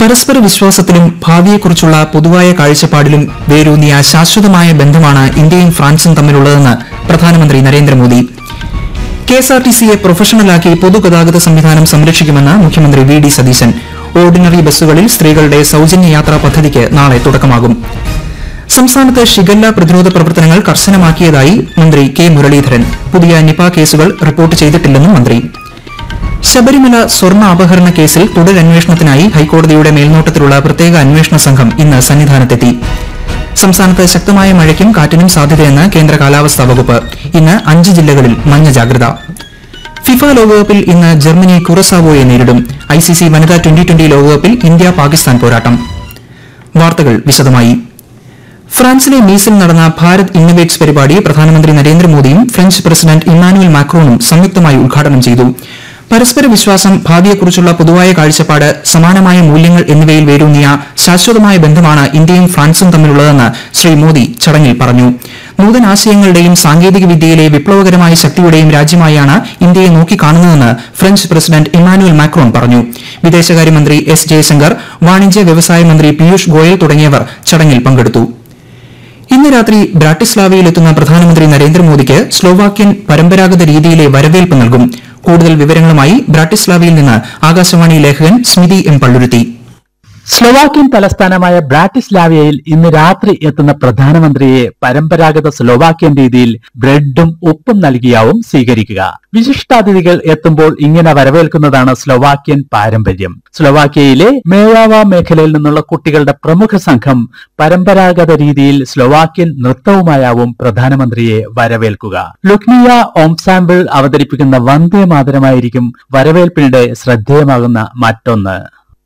പരസ്പര വിശ്വാസത്തിലും ഭാവിയെക്കുറിച്ചുള്ള പൊതുവായ കാഴ്ചപ്പാടിലും വേരൂന്നിയ ശാശ്വതമായ ബന്ധമാണ് ഇന്ത്യയും ഫ്രാൻസും തമ്മിലുള്ളതെന്ന് പ്രധാനമന്ത്രി Narendra Modi K S R T സിയെ പ്രൊഫഷണലാക്കി പൊതുഗതാഗത സംവിധാനം സംരക്ഷിക്കുമെന്ന് മുഖ്യമന്ത്രി വി ഡി സതീശൻ ഓർഡിനറി ബസ്സുകളിൽ സ്ത്രീകളുടെ സൌജന്യ യാത്രാ പദ്ധതിക്ക് നാളെ തുടക്കമാകും സംസ്ഥാനത്ത് ഷിഗല്ല പ്രതിരോധ പ്രവർത്തനങ്ങൾ കർശനമാക്കിയതായി മന്ത്രി കെ മുരളീധരൻ പുതിയ നിപ കേസുകൾ റിപ്പോർട്ട് ചെയ്തിട്ടില്ലെന്നും മന്ത്രി ശബരിമല സ്വർണ്ണ അപഹരണ കേസിൽ തുടരന്വേഷണത്തിനായി ഹൈക്കോടതിയുടെ മേൽനോട്ടത്തിലുള്ള പ്രത്യേക അന്വേഷണ സംഘം ഇന്ന് സന്നിധാനത്തെത്തി സംസ്ഥാനത്ത് ശക്തമായ മഴയ്ക്കും കാറ്റിനും സാധ്യതയെന്ന് കേന്ദ്ര കാലാവസ്ഥാ വകുപ്പ് ഇന്ന് അഞ്ച് ജില്ലകളിൽ മഞ്ഞ ജാഗ്രത ഫിഫ ലോകകപ്പിൽ ഇന്ന് ജർമ്മനി കുറസാവോയെ നേരിടും ഐസിസി വനിതാ ട്വന്റി ട്വന്റി ലോകകപ്പിൽ ഇന്ത്യ പാകിസ്ഥാൻ പോരാട്ടം വാർത്തകൾ വിശദമായി ഫ്രാൻസിലെ നീസിൽ നടന്ന ഭാരത് ഇന്നവേറ്റ്സ് പരിപാടി പ്രധാനമന്ത്രി നരേന്ദ്രമോദിയും ഫ്രഞ്ച് പ്രസിഡന്റ് ഇമ്മാനുവൽ മാക്രോണും സംയുക്തമായി ഉദ്ഘാടനം ചെയ്തു പരസ്പര വിശ്വാസം ഭാവിയെക്കുറിച്ചുള്ള പൊതുവായ കാഴ്ചപ്പാട് സമാനമായ മൂല്യങ്ങൾ എന്നിവയിൽ വേരൂന്നിയ ശാശ്വതമായ ബന്ധമാണ് ഇന്ത്യയും ഫ്രാൻസും തമ്മിലുള്ളതെന്ന് ശ്രീ മോദി ചടങ്ങിൽ പറഞ്ഞു നൂതനാശയങ്ങളുടെയും സാങ്കേതിക വിദ്യയിലെ വിപ്ലവകരമായ ശക്തിയുടെയും രാജ്യമായാണ് ഇന്ത്യയെ നോക്കിക്കാണുന്നതെന്ന് ഫ്രഞ്ച് പ്രസിഡന്റ് ഇമ്മാനുവൽ മാക്രോൺ പറഞ്ഞു വിദേശകാര്യമന്ത്രി എസ് ജയശങ്കർ വാണിജ്യ വ്യവസായ മന്ത്രി പീയൂഷ് ഗോയൽ തുടങ്ങിയവർ ചടങ്ങിൽ പങ്കെടുത്തു ഇന്ന് രാത്രി ബ്രാട്ടിസ്ലാവയിലെത്തുന്ന പ്രധാനമന്ത്രി നരേന്ദ്രമോദിക്ക് സ്ലോവാക്യൻ പരമ്പരാഗത രീതിയിലെ വരവേൽപ്പ് നൽകും കൂടുതൽ വിവരങ്ങളുമായി ബ്രാട്ടിസ്ലാവയിൽ നിന്ന് ആകാശവാണി ലേഖകൻ സ്മിതി എം പള്ളുരുത്തി സ്ലോവാക്യൻ തലസ്ഥാനമായ ബ്രാറ്റിസ്ലാവിയയിൽ ഇന്ന് രാത്രി എത്തുന്ന പ്രധാനമന്ത്രിയെ പരമ്പരാഗത സ്ലോവാക്യൻ രീതിയിൽ ബ്രെഡും ഉപ്പും നൽകിയാവും സ്വീകരിക്കുക വിശിഷ്ടാതിഥികൾ എത്തുമ്പോൾ ഇങ്ങനെ വരവേൽക്കുന്നതാണ് സ്ലോവാക്യൻ പാരമ്പര്യം സ്ലോവാക്യയിലെ മേയാവ മേഖലയിൽ നിന്നുള്ള കുട്ടികളുടെ പ്രമുഖ സംഘം പരമ്പരാഗത രീതിയിൽ സ്ലോവാക്യൻ നൃത്തവുമായാവും പ്രധാനമന്ത്രിയെ വരവേൽക്കുക ലുക്നിയ ഓംസാമ്പിൾ അവതരിപ്പിക്കുന്ന വന്ദേ മാതരമായിരിക്കും വരവേൽപ്പിനിടെ ശ്രദ്ധേയമാകുന്ന മറ്റൊന്ന്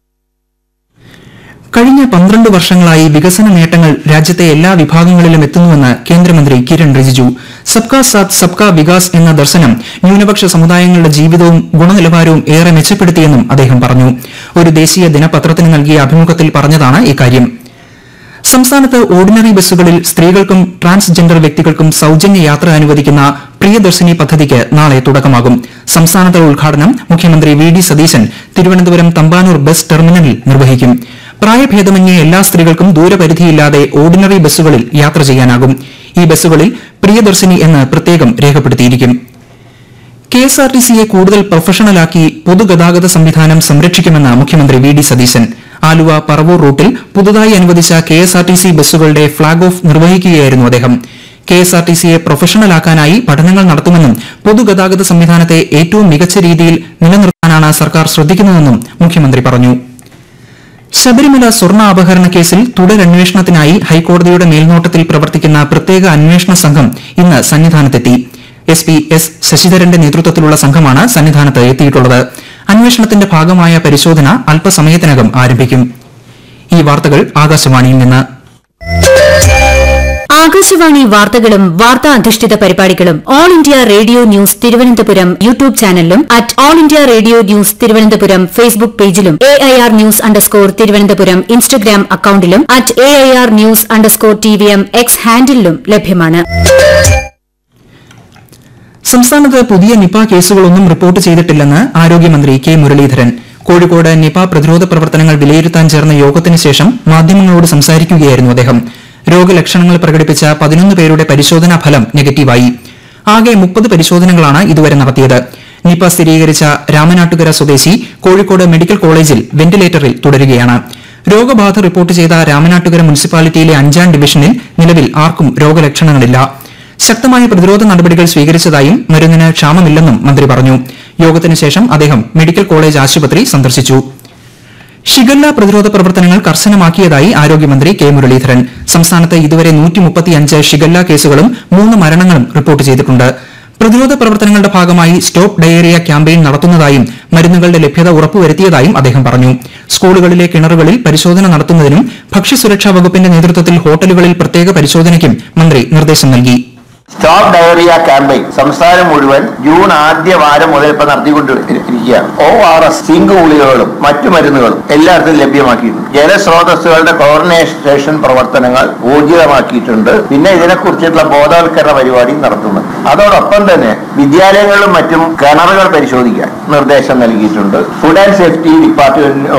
കഴിഞ്ഞ പന്ത്രണ്ട് വർഷങ്ങളായി വികസന നേട്ടങ്ങൾ രാജ്യത്തെ എല്ലാ വിഭാഗങ്ങളിലും എത്തുന്നുവെന്ന് കേന്ദ്രമന്ത്രി കിരൺ റിജിജു സബ്കാ സാത്ത് സബ്കാ വികാസ് എന്ന ദർശനം ന്യൂനപക്ഷ സമുദായങ്ങളുടെ ജീവിതവും ഗുണനിലവാരവും ഏറെ മെച്ചപ്പെടുത്തിയെന്നും അദ്ദേഹം പറഞ്ഞു ഒരു ദേശീയ ദിനപത്രത്തിന് നൽകിയ അഭിമുഖത്തിൽ പറഞ്ഞതാണ് ഇക്കാര്യം സംസ്ഥാനത്ത് ഓർഡിനറി ബസ്സുകളിൽ സ്ത്രീകൾക്കും ട്രാൻസ്ജെൻഡർ വ്യക്തികൾക്കും സൌജന്യ യാത്ര അനുവദിക്കുന്ന പ്രിയദർശിനി പദ്ധതിക്ക് നാളെ തുടക്കമാകും സംസ്ഥാനത്തെ ഉദ്ഘാടനം മുഖ്യമന്ത്രി V D Satheesan Thiruvananthapuram Thampanoor bus ടെർമിനലിൽ നിർവഹിക്കും പ്രായഭേദമന്യേ എല്ലാ സ്ത്രീകൾക്കും ദൂരപരിധിയില്ലാതെ ഓർഡിനറി ബസ്സുകളിൽ യാത്ര ചെയ്യാനാകും ഈ ബസ്സുകളിൽ പ്രിയദർശിനി എന്ന് പ്രത്യേകം രേഖപ്പെടുത്തിയിരിക്കും കെ എസ് ആർ ടി സിയെ കൂടുതൽ പ്രൊഫഷണലാക്കി പൊതുഗതാഗത സംവിധാനം സംരക്ഷിക്കുമെന്ന് മുഖ്യമന്ത്രി വി ഡി സതീശൻ ആലുവ പറവൂർ റൂട്ടിൽ പുതുതായി അനുവദിച്ച K S R T C ബസ്സുകളുടെ ഫ്ളാഗ് ഓഫ് നിർവഹിക്കുകയായിരുന്നു അദ്ദേഹം കെ എസ് ആർ ടി സിയെ പ്രൊഫഷണലാക്കാനായി പഠനങ്ങൾ നടത്തുമെന്നും പൊതുഗതാഗത സംവിധാനത്തെ ഏറ്റവും മികച്ച രീതിയിൽ നിലനിർത്താനാണ് സർക്കാർ ശ്രദ്ധിക്കുന്നതെന്നും മുഖ്യമന്ത്രി പറഞ്ഞു ശബരിമല സ്വർണ്ണ അപഹരണ കേസിൽ തുടരന്വേഷണത്തിനായി ഹൈക്കോടതിയുടെ മേൽനോട്ടത്തിൽ പ്രവർത്തിക്കുന്ന പ്രത്യേക അന്വേഷണ സംഘം ഇന്ന് സന്നിധാനത്തെത്തി എസ് പി എസ് ശശിധരന്റെ നേതൃത്വത്തിലുള്ള സംഘമാണ് സന്നിധാനത്ത് എത്തിയിട്ടുള്ളത് അന്വേഷണത്തിന്റെ ഭാഗമായ പരിശോധന അല്പസമയത്തിനകം ആരംഭിക്കും ഈ വാർത്തകൾ ആകാശവാണിയിൽ നിന്ന് ആകാശവാണി വാർത്തകളും വാർത്താ അധിഷ്ഠിത പരിപാടികളും all India radio news Thiruvananthapuram YouTube ചാനലിലും at all India radio news Thiruvananthapuram Facebook പേജിലും A I R news underscore Thiruvananthapuram Instagram അക്കൌണ്ടിലും at A I R news underscore T V M X ഹാൻഡിലും ലഭ്യമാണ് സംസ്ഥാനത്ത് പുതിയ നിപ കേസുകളൊന്നും റിപ്പോർട്ട് ചെയ്തിട്ടില്ലെന്ന് ആരോഗ്യമന്ത്രി കെ മുരളീധരൻ കോഴിക്കോട് നിപ പ്രതിരോധ പ്രവർത്തനങ്ങൾ വിലയിരുത്താൻ ചേർന്ന യോഗത്തിന് ശേഷം മാധ്യമങ്ങളോട് സംസാരിക്കുകയായിരുന്നു അദ്ദേഹം രോഗലക്ഷണങ്ങൾ പ്രകടിപ്പിച്ച പതിനൊന്ന് പേരുടെ പരിശോധനാ ഫലം നെഗറ്റീവായി ആകെ മുപ്പത് പരിശോധനകളാണ് ഇതുവരെ നടത്തിയത് നിപ സ്ഥിരീകരിച്ച രാമനാട്ടുകര സ്വദേശി കോഴിക്കോട് മെഡിക്കൽ കോളേജിൽ വെന്റിലേറ്ററിൽ തുടരുകയാണ് രോഗബാധ റിപ്പോർട്ട് ചെയ്ത രാമനാട്ടുകര മുനിസിപ്പാലിറ്റിയിലെ അഞ്ചാം ഡിവിഷനിൽ നിലവിൽ ആർക്കും രോഗലക്ഷണങ്ങളില്ല ശക്തമായ പ്രതിരോധ നടപടികൾ സ്വീകരിച്ചതായും മരുന്നിന് ക്ഷാമമില്ലെന്നും മന്ത്രി പറഞ്ഞു യോഗത്തിന് ശേഷം അദ്ദേഹം മെഡിക്കൽ കോളേജ് ആശുപത്രി സന്ദർശിച്ചു ഷിഗല്ല പ്രതിരോധ പ്രവർത്തനങ്ങൾ കർശനമാക്കിയതായി ആരോഗ്യമന്ത്രി കെ മുരളീധരൻ സംസ്ഥാനത്ത് ഇതുവരെ ഷിഗല്ല കേസുകളും മൂന്ന് മരണങ്ങളും റിപ്പോർട്ട് ചെയ്തിട്ടുണ്ട് പ്രതിരോധ പ്രവർത്തനങ്ങളുടെ ഭാഗമായി സ്റ്റോപ്പ് ഡയേറിയ ക്യാമ്പയിൻ നടത്തുന്നതായും മരുന്നുകളുടെ ലഭ്യത ഉറപ്പുവരുത്തിയതായും അദ്ദേഹം പറഞ്ഞു സ്കൂളുകളിലെ കിണറുകളിൽ പരിശോധന നടത്തുന്നതിനും ഭക്ഷ്യസുരക്ഷാ വകുപ്പിന്റെ നേതൃത്വത്തിൽ ഹോട്ടലുകളിൽ പ്രത്യേക പരിശോധനയ്ക്കും മന്ത്രി നിർദ്ദേശം നൽകി സ്റ്റോപ്പ് ഡയറിയ ക്യാമ്പയിൻ സംസ്ഥാനം മുഴുവൻ ജൂൺ ആദ്യ വാരം മുതൽ ഇപ്പൊ നടത്തിക്കൊണ്ടിരിക്കുകയാണ് ഒ ആർ എസ് സിങ്ക് ഗുളികകളും മറ്റു മരുന്നുകളും എല്ലായിടത്തും ലഭ്യമാക്കിയിട്ടുണ്ട് ജലസ്രോതസ്സുകളുടെ കോർഡിനേഷൻ പ്രവർത്തനങ്ങൾ ഊർജിതമാക്കിയിട്ടുണ്ട് പിന്നെ ഇതിനെക്കുറിച്ചുള്ള ബോധവൽക്കരണ പരിപാടി നടത്തുന്നുണ്ട് അതോടൊപ്പം തന്നെ വിദ്യാലയങ്ങളിലും മറ്റും കിണറുകൾ പരിശോധിക്കാൻ നിർദ്ദേശം നൽകിയിട്ടുണ്ട് ഫുഡ് ആൻഡ് സേഫ്റ്റി ഡിപ്പാർട്ട്മെന്റ്